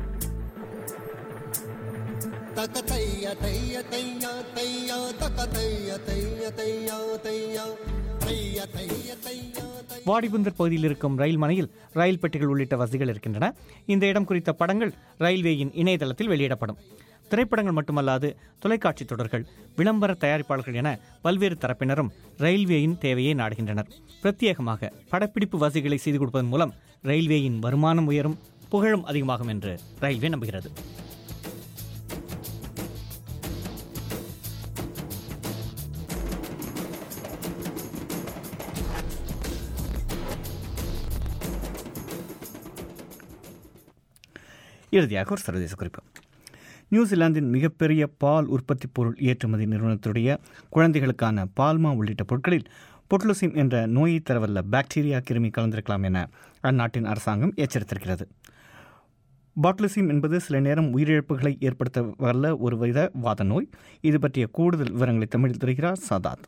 தக்க தைய தைய தையா தையா தக்க தைய தைய தையா தையா தைய தைய தையா வாடிபந்தர் பகுதியில் இருக்கும் ரயில் மனையில் ரயில் பெட்டிகள் உள்ளிட்ட வசதிகள் இருக்கின்றன இந்த இடம் குறித்த படங்கள் ரயில்வேயின் இணையதளத்தில் வெளியிடப்படும் திரைப்படங்கள் மட்டுமல்லாது தொலைக்காட்சி தொடர்கள் விளம்பர தயாரிப்பாளர்கள் என பல்வேறு தரப்பினரும் ரயில்வேயின் தேவையை நாடுகின்றனர் பிரத்யேகமாக படப்பிடிப்பு வசதிகளை செய்து கொடுப்பதன் மூலம் ரயில்வேயின் வருமானம் உயரும் புகழும் அதிகமாகும் என்று ரயில்வே நம்புகிறது இறுதியாக ஒரு சர்வதேச குறிப்பு நியூசிலாந்தின் மிகப்பெரிய பால் உற்பத்தி பொருள் ஏற்றுமதி நிறுவனத்துடைய குழந்தைகளுக்கான பால்மா உள்ளிட்ட பொருட்களில் பொட்லுசிம் என்ற நோயை தரவல்ல பாக்டீரியா கிருமி கலந்திருக்கலாம் என அந்நாட்டின் அரசாங்கம் எச்சரித்திருக்கிறது பாட்லுசிம் என்பது சில நேரம் உயிரிழப்புகளை ஏற்படுத்த வல்ல ஒரு வித வாத நோய் இது பற்றிய கூடுதல் விவரங்களை தமிழில் தருகிறார் சதாத்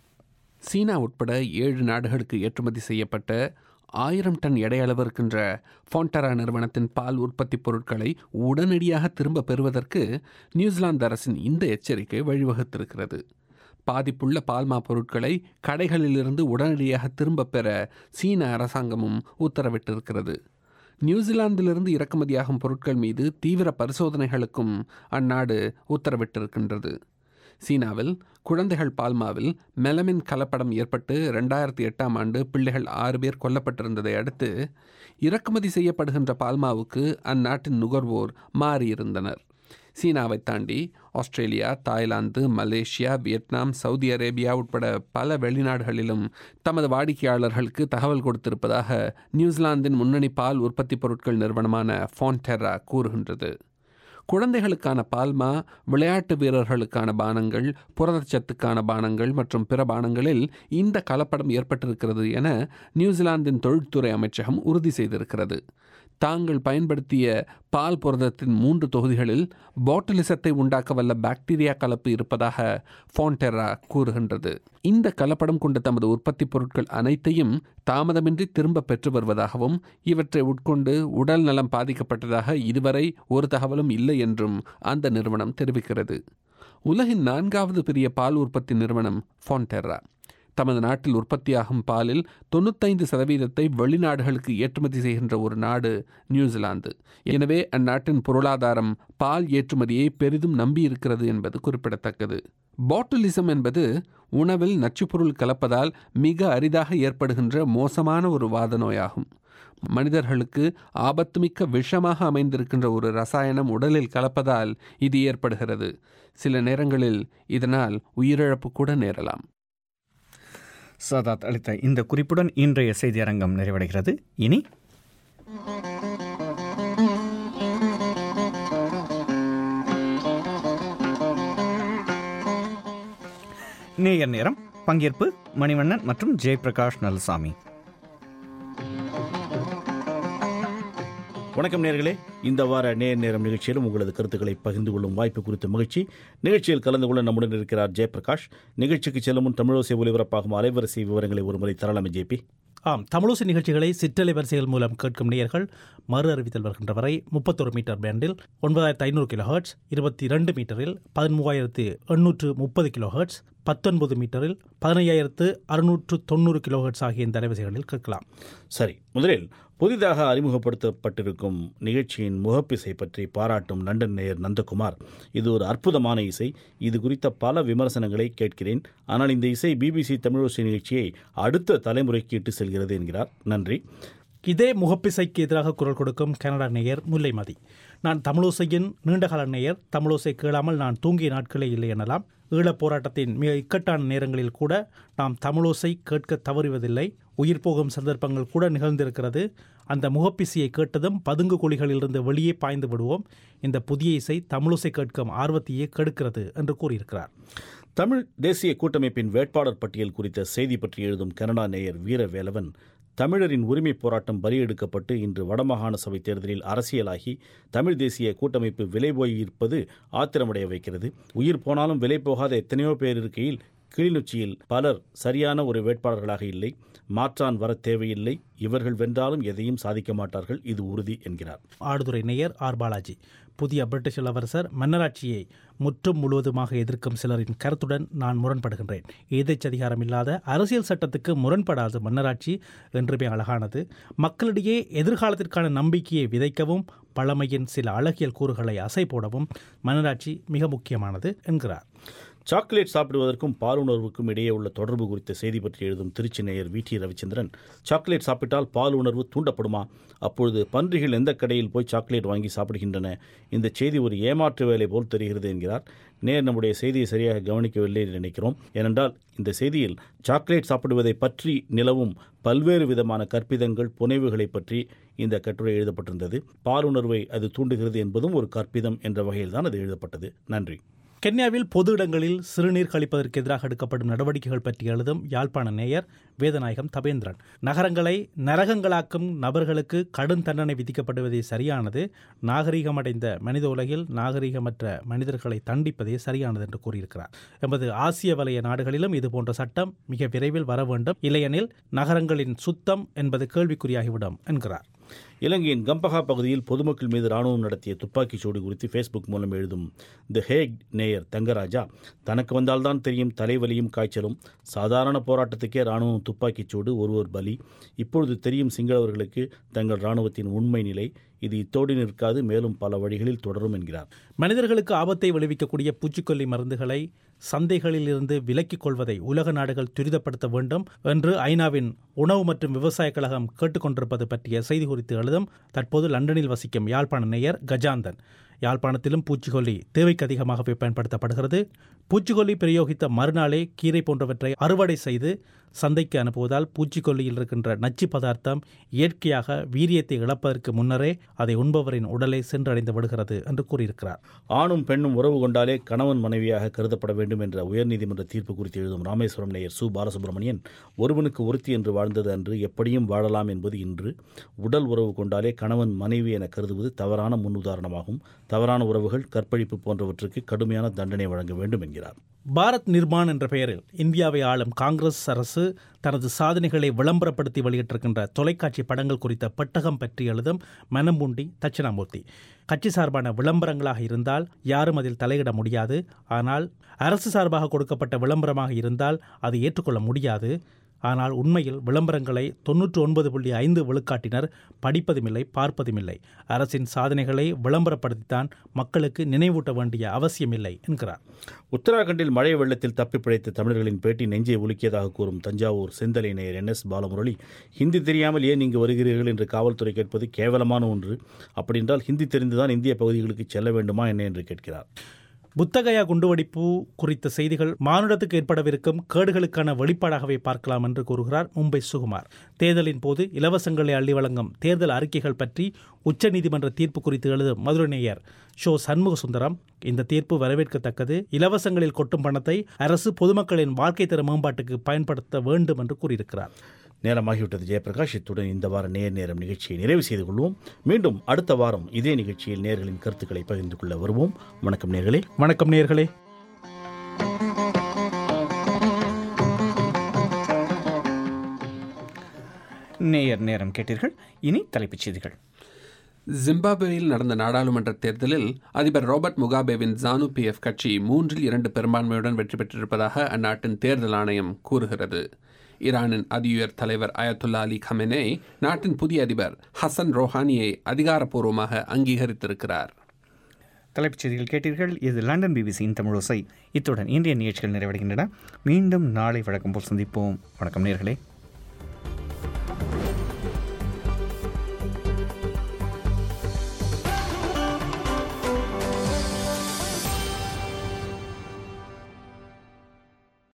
சீனா உட்பட ஏழு நாடுகளுக்கு ஏற்றுமதி செய்யப்பட்ட ஆயிரம் டன் எடையளவு இருக்கின்ற ஃபாண்டரா நிறுவனத்தின் பால் உற்பத்தி பொருட்களை உடனடியாக திரும்ப பெறுவதற்கு நியூசிலாந்து அரசின் இந்த எச்சரிக்கை வழிவகுத்திருக்கிறது பாதிப்புள்ள பால்மா பொருட்களை கடைகளிலிருந்து உடனடியாக திரும்பப் பெற சீன அரசாங்கமும் உத்தரவிட்டிருக்கிறது நியூசிலாந்திலிருந்து இறக்குமதியாகும் பொருட்கள் மீது தீவிர பரிசோதனைகளுக்கும் அந்நாடு உத்தரவிட்டிருக்கின்றது சீனாவில் குழந்தைகள் பால்மாவில் மெலமின் கலப்படம் ஏற்பட்டு ரெண்டாயிரத்தி எட்டாம் ஆண்டு பிள்ளைகள் ஆறு பேர் கொல்லப்பட்டிருந்ததை அடுத்து இறக்குமதி செய்யப்படுகின்ற பால்மாவுக்கு அந்நாட்டின் நுகர்வோர் மாறியிருந்தனர் சீனாவை தாண்டி Australia Thailand Malaysia Vietnam Saudi Arabia உட்பட பல வெளிநாடுகளிலும் தமது வாடிக்கையாளர்களுக்கு தகவல் கொடுத்திருப்பதாக நியூசிலாந்தின் முன்னணி பால் உற்பத்தி பொருட்கள் நிறுவனமான ஃபான்டெரா கூறுகின்றது குழந்தைகளுக்கான பால்மா விளையாட்டு வீரர்களுக்கான பானங்கள் புரதச்சத்துக்கான பானங்கள் மற்றும் பிற பானங்களில் இந்த கலப்படம் ஏற்பட்டிருக்கிறது என நியூசிலாந்தின் தொழில்துறை அமைச்சகம் உறுதி செய்திருக்கிறது தாங்கள் பயன்படுத்திய பால் புரதத்தின் மூன்று தொகுதிகளில் பாட்டிலிசத்தை உண்டாக்க வல்ல பாக்டீரியா கலப்பு இருப்பதாக ஃபான்டெரா கூறுகின்றது இந்த கலப்படம் கொண்ட தமது உற்பத்தி பொருட்கள் அனைத்தையும் தாமதமின்றி திரும்ப பெற்று வருவதாகவும் இவற்றை உட்கொண்டு உடல் நலம் பாதிக்கப்பட்டதாக இதுவரை ஒரு தகவலும் இல்லை என்றும் அந்த நிறுவனம் தெரிவிக்கிறது உலகின் நான்காவது பெரிய பால் உற்பத்தி நிறுவனம் ஃபான்டெரா தமது நாட்டில் உற்பத்தியாகும் பாலில் தொண்ணூத்தைந்து சதவீதத்தை வெளிநாடுகளுக்கு ஏற்றுமதி செய்கின்ற ஒரு நாடு நியூசிலாந்து எனவே அந்நாட்டின் பொருளாதாரம் பால் ஏற்றுமதியை பெரிதும் நம்பியிருக்கிறது என்பது குறிப்பிடத்தக்கது பாட்டிலிசம் என்பது உணவில் நச்சுப்பொருள் கலப்பதால் மிக அரிதாக ஏற்படுகின்ற மோசமான ஒரு வாத நோயாகும் மனிதர்களுக்கு ஆபத்துமிக்க விஷமாக அமைந்திருக்கின்ற ஒரு ரசாயனம் உடலில் கலப்பதால் இது ஏற்படுகிறது சில நேரங்களில் இதனால் உயிரிழப்பு கூட நேரலாம் சதாத் அளித்த இந்த குறிப்புடன் இன்றைய செய்தி அரங்கம் நிறைவடைகிறது இனி நேயர் நேரம் பங்கேற்பு மணிவண்ணன் மற்றும் ஜெயபிரகாஷ் நல்சாமி வணக்கம் நேர்களே இந்த வார நேர் நேரம் நிகழ்ச்சியிலும் உங்களது கருத்துக்களை பகிர்ந்து கொள்ளும் வாய்ப்பு குறித்த மகிழ்ச்சி நிகழ்ச்சியில் கலந்து கொள்ள நம்முடன் இருக்கிறார் ஜெயபிரகாஷ் நிகழ்ச்சிக்கு செல்லும் முன் தமிழோசை ஒலிபரப்பாகும் அலைவரிசை விவரங்களை ஒருமுறை தரலாமே ஜேபி ஆம் தமிழோசி நிகழ்ச்சிகளை சிற்றலை வரிசைகள் மூலம் கேட்கும் நேயர்கள் மறு அறிவித்தல் வருகின்ற வரை முப்பத்தொரு மீட்டர் பேண்டில் ஒன்பதாயிரத்து ஐநூறு கிலோ ஹர்ட்ஸ் இருபத்தி இரண்டு மீட்டரில் பதிமூவாயிரத்து எண்ணூற்று முப்பது கிலோ ஹர்ட்ஸ் பத்தொன்பது மீட்டரில் பதினையாயிரத்து அறுநூற்று தொண்ணூறு கிலோ ஹர்ட்ஸ் ஆகிய இந்த அலைவரிசைகளில் கேட்கலாம் சரி முதலில் புதிதாக அறிமுகப்படுத்தப்பட்டிருக்கும் நிகழ்ச்சியின் முகப்பிசை பற்றி பாராட்டும் லண்டன் நேயர் நந்தகுமார் இது ஒரு அற்புதமான இசை இது குறித்த பல விமர்சனங்களை கேட்கிறேன் ஆனால் இந்த இசை பிபிசி தமிழோசை நிகழ்ச்சியை அடுத்த தலைமுறைக்கு இட்டு செல்கிறது என்கிறார் நன்றி இதே முகப்பிசைக்கு எதிராக குரல் கொடுக்கும் கனடா நேயர் முல்லைமதி நான் தமிழோசையின் நீண்டகால நேயர் தமிழோசை கேளாமல் நான் தூங்கிய நாட்களே இல்லை எனலாம் ஈழப் போராட்டத்தின் மிக இக்கட்டான நேரங்களில் கூட நாம் தமிழோசை கேட்க தவறுவதில்லை உயிர் போகும் சந்தர்ப்பங்கள் கூட நிகழ்ந்திருக்கிறது அந்த முகப்பிசையை கேட்டதும் பதுங்கு குழிகளிலிருந்து வெளியே பாய்ந்து விடுவோம் இந்த புதிய இசை தமிழோசை கேட்கும் ஆர்வத்தையே கெடுக்கிறது என்று கூறியிருக்கிறார் தமிழ் தேசிய கூட்டமைப்பின் வேட்பாளர் பட்டியல் குறித்த செய்தி பற்றி எழுதும் கனடா நேயர் வீரவேலவன் தமிழரின் உரிமை போராட்டம் பலியெடுக்கப்பட்டு இன்று வடமாகாண சபை தேர்தலில் அரசியலாகி தமிழ் தேசிய கூட்டமைப்பு விலை போயிருப்பது ஆத்திரமடைய வைக்கிறது உயிர் போனாலும் விலை போகாத எத்தனையோ பேர் இருக்கையில் கிளிநொச்சியில் பலர் சரியான ஒரு வேட்பாளர்களாக இல்லை மாற்றான் வர தேவையில்லை இவர்கள் வென்றாலும் எதையும் சாதிக்க மாட்டார்கள் இது உறுதி என்கிறார் ஆடுதுறை நேயர் ஆர் பாலாஜி புதிய பிரிட்டிஷ் இளவரசர் மன்னராட்சியை முற்றும் முழுவதுமாக எதிர்க்கும் சிலரின் கருத்துடன் நான் முரண்படுகின்றேன் ஏதேச்சதிகாரம் இல்லாத அரசியல் சட்டத்துக்கு முரண்படாத மன்னராட்சி என்றுமே அழகானது மக்களிடையே எதிர்காலத்திற்கான நம்பிக்கையை விதைக்கவும் பழமையின் சில அழகியல் கூறுகளை அசை போடவும் மன்னராட்சி மிக முக்கியமானது என்கிறார் சாக்லேட் சாப்பிடுவதற்கும் பாலுணர்வுக்கும் இடையே உள்ள தொடர்பு குறித்த செய்தி பற்றி எழுதும் திருச்சி நேயர் வி டி ரவிச்சந்திரன் சாக்லேட் சாப்பிட்டால் பால் உணர்வு தூண்டப்படுமா அப்பொழுது பன்றிகள் எந்த கடையில் போய் சாக்லேட் வாங்கி சாப்பிடுகின்றன இந்த செய்தி ஒரு ஏமாற்று வேலை போல் தெரிகிறது என்கிறார் நேர் நம்முடைய செய்தியை சரியாக கவனிக்கவில்லை என்று நினைக்கிறோம் ஏனென்றால் இந்த செய்தியில் சாக்லேட் சாப்பிடுவதை பற்றி நிலவும் பல்வேறு விதமான கற்பிதங்கள் புனைவுகளை பற்றி இந்த கட்டுரை எழுதப்பட்டிருந்தது பாலுணர்வை அது தூண்டுகிறது என்பதும் ஒரு கற்பிதம் என்ற வகையில்தான் அது எழுதப்பட்டது நன்றி கென்யாவில் பொது இடங்களில் சிறுநீர் கழிப்பதற்கு எதிராக எடுக்கப்படும் நடவடிக்கைகள் பற்றி எழுதும் யாழ்ப்பாண நேயர் வேதநாயகம் தபேந்திரன் நகரங்களை நரகங்களாக்கும் நபர்களுக்கு கடும் தண்டனை விதிக்கப்படுவதே சரியானது நாகரிகமடைந்த மனித உலகில் நாகரிகமற்ற மனிதர்களை தண்டிப்பதே சரியானது என்று கூறியிருக்கிறார் எமது ஆசிய வலய நாடுகளிலும் இதுபோன்ற சட்டம் மிக விரைவில் வர வேண்டும் இல்லையெனில் நகரங்களின் சுத்தம் என்பது கேள்விக்குறியாகிவிடும் என்கிறார் இலங்கையின் கம்பஹா பகுதியில் பொதுமக்கள் மீது ராணுவம் நடத்திய துப்பாக்கிச் சூடு குறித்து ஃபேஸ்புக் மூலம் எழுதும் தி ஹேக் நேயர் தங்கராஜா தனக்கு வந்தால்தான் தெரியும் தலைவலியும் காய்ச்சலும் சாதாரண போராட்டத்துக்கே ராணுவம் துப்பாக்கிச் சூடு ஒருவர் பலி இப்பொழுது தெரியும் சிங்களவர்களுக்கு தங்கள் ராணுவத்தின் உண்மை நிலை இது இத்தோடு நிற்காது மேலும் பல வழிகளில் தொடரும் என்கிறார் மனிதர்களுக்கு ஆபத்தை விளைவிக்கக்கூடிய பூச்சிக்கொல்லி மருந்துகளை சந்தைகளில் இருந்து விலக்கிக் கொள்வதை உலக நாடுகள் துரிதப்படுத்த வேண்டும் என்று ஐநாவின் உணவு மற்றும் விவசாய கழகம் கேட்டுக்கொண்டிருப்பது பற்றிய செய்தி குறித்து எழுதும் தற்போது லண்டனில் வசிக்கும் யாழ்ப்பாண நேயர் கஜாந்தன் யாழ்ப்பாணத்திலும் பூச்சிக்கொல்லி தேவைக்கு அதிகமாகவே பயன்படுத்தப்படுகிறது பூச்சிக்கொல்லி பிரயோகித்த மறுநாளே கீரை போன்றவற்றை அறுவடை செய்து சந்தைக்கு அனுப்புவதால் பூச்சிக்கொல்லியில் இருக்கின்ற நச்சு பதார்த்தம் இயற்கையாக வீரியத்தை இழப்பதற்கு முன்னரே அதை உண்பவரின் உடலை சென்றடைந்து விடுகிறது என்று கூறியிருக்கிறார் ஆணும் பெண்ணும் உறவு கொண்டாலே கணவன் மனைவியாக கருதப்பட வேண்டும் என்ற உயர்நீதிமன்ற தீர்ப்பு குறித்து எழுதும் ராமேஸ்வரம் நேயர் சு பாலசுப்ரமணியன் ஒருவனுக்கு ஒருத்தி என்று வாழ்ந்தது அன்று எப்படியும் வாழலாம் என்பது இன்று உடல் உறவு கொண்டாலே கணவன் மனைவி என கருதுவது தவறான முன்னுதாரணமாகும் தவறான உறவுகள் கற்பழிப்பு போன்றவற்றுக்கு கடுமையான தண்டனை வழங்க வேண்டும் என்கிறார் பாரத் நிர்மான் என்ற பெயரில் இந்தியாவை ஆளும் காங்கிரஸ் அரசு தனது சாதனைகளை விளம்பரப்படுத்தி வெளியிட்டிருக்கின்ற தொலைக்காட்சி படங்கள் குறித்த பெட்டகம் பற்றி எழுதும் மனம்புண்டி தட்சிணாமூர்த்தி கட்சி சார்பான விளம்பரங்களாக இருந்தால் யாரும் அதில் தலையிட முடியாது ஆனால் அரசு சார்பாக கொடுக்கப்பட்ட விளம்பரமாக இருந்தால் அதை ஏற்றுக்கொள்ள முடியாது ஆனால் உண்மையில் விளம்பரங்களை தொன்னூற்று ஒன்பது புள்ளி ஐந்து விழுக்காட்டினர் படிப்பதுமில்லை பார்ப்பதுமில்லை அரசின் சாதனைகளை விளம்பரப்படுத்தித்தான் மக்களுக்கு நினைவூட்ட வேண்டிய அவசியமில்லை என்கிறார் உத்தராகண்டில் மழை வெள்ளத்தில் தப்பி பிழைத்த தமிழர்களின் பேட்டி நெஞ்சை உலுக்கியதாக கூறும் தஞ்சாவூர் செந்தலை நேயர் என் எஸ் பாலமுரளி ஹிந்தி தெரியாமல் ஏன் இங்கு வருகிறீர்கள் என்று காவல்துறை கேட்பது கேவலமான ஒன்று அப்படின்றால் ஹிந்தி தெரிந்துதான் இந்திய பகுதிகளுக்கு செல்ல வேண்டுமா என்ன என்று கேட்கிறார் புத்தகயா குண்டுவெடிப்பு குறித்த செய்திகள் மானுடத்துக்கு ஏற்படவிருக்கும் கேடுகளுக்கான வெளிப்பாடாகவே பார்க்கலாம் என்று கூறுகிறார் மும்பை சுகுமார் தேர்தலின் போது இலவசங்களை அள்ளி வழங்கும் தேர்தல் அறிக்கைகள் பற்றி உச்சநீதிமன்ற தீர்ப்பு குறித்து எழுதும் மதுரை நேயர் ஷோ சண்முக சுந்தரம் இந்த தீர்ப்பு வரவேற்கத்தக்கது இலவசங்களில் கொட்டும் பணத்தை அரசு பொதுமக்களின் வாழ்க்கை தர மேம்பாட்டுக்கு பயன்படுத்த வேண்டும் என்று கூறியிருக்கிறார் நேரமாகிவிட்டது ஜெயபிரகாஷ் இத்துடன் இந்த வார நேர் நேரம் நிகழ்ச்சியை நிறைவு செய்து கொள்வோம் மீண்டும் அடுத்த வாரம் இதே நிகழ்ச்சியில் நேர்களின் கருத்துக்களை பகிர்ந்து கொள்ள வருவோம் வணக்கம் நேர்களே வணக்கம் நேர்களே நேயர் நேரம் கேட்டீர்கள் இனி தலைப்புச் செய்திகள் ஜிம்பாப்வேயில் நடந்த நாடாளுமன்ற தேர்தலில் அதிபர் ராபர்ட் முகாபேவின் ஜானு பிஎஃப் கட்சி மூன்றில் இரண்டு பெரும்பான்மையுடன் வெற்றி பெற்றிருப்பதாக அந்நாட்டின் தேர்தல் ஆணையம் கூறுகிறது ஈரானின் அதியுயர் தலைவர் அயத்துல்லா அலி கமெனே நாட்டின் புதிய அதிபர் ஹசன் ரோஹானியை அதிகாரப்பூர்வமாக அங்கீகரித்திருக்கிறார் தலைப்புச் செய்திகள் கேட்டீர்கள் இது லண்டன் பிபிசியின் தமிழோசை இத்துடன் இன்றைய நிகழ்ச்சிகள் நிறைவடைகின்றன மீண்டும் நாளை வழக்கம் போல் சந்திப்போம் வணக்கம் நேர்களே